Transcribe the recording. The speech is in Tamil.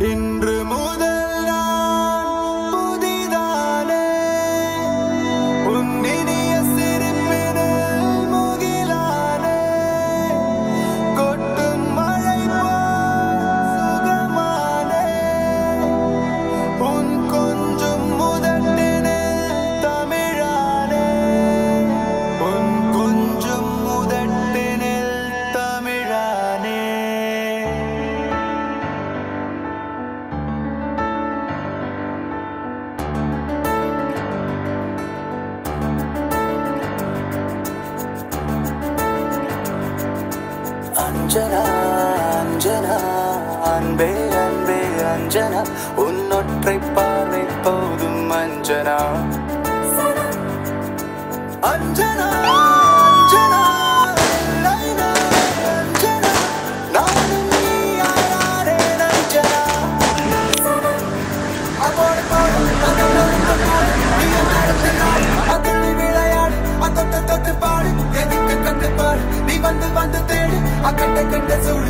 இன்று முதல் நான் புதிதானே உன் இனிய சிரிப்பினில் முகிலானே கொட்டும் மழை போல் சுகமானே உன் கொஞ்சம் முதட்டினில் தமிழானே உன் கொஞ்சம் முதட்டினில் தமிழானே அஞ்சனா அஞ்சனா அன்பே அன்பே அஞ்சனா உன்னொற்றை பார்வை போதும் அஞ்சனா அஞ்சனா அஞ்சனா லைலா, அஞ்சனா நானும் நீயானேன் அஞ்சனா அப்போடு போடு, அதோடு போடு, நீ என் அடுத்த நாள், அகழி விளையாடு, அத்தொட்டு தொட்டு பாடு, எதுக்கு கட்டுப்பாடு, நீ வந்து வந்து தேடு, அக்கட்ட கட்ட சூடு,